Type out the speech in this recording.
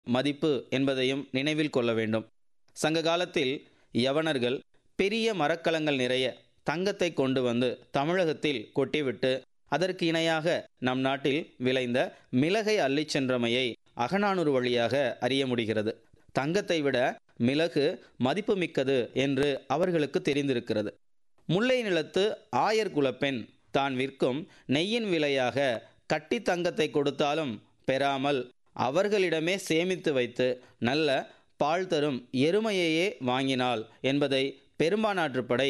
மதிப்பு என்பதையும் நினைவில் கொள்ள வேண்டும் சங்க காலத்தில் யவனர்கள் பெரிய மரக்கலங்கள் நிறைய தங்கத்தை கொண்டு வந்து தமிழகத்தில் கொட்டிவிட்டு அதற்கு இணையாக நம் நாட்டில் விளைந்த மிளகை அள்ளிச் சென்றமையை அகநானூறு வழியாக அறிய முடிகிறது தங்கத்தை விட மிளகு மதிப்புமிக்கது என்று அவர்களுக்கு தெரிந்திருக்கிறது முல்லை நிலத்து ஆயர் குலப்பெண் தான் விற்கும் நெய்யின் விலையாக கட்டி தங்கத்தை கொடுத்தாலும் பெறாமல் அவர்களிடமே சேமித்து வைத்து நல்ல பால் தரும் எருமையையே வாங்கினாள் என்பதை பெரும்பானாற்றுப்படை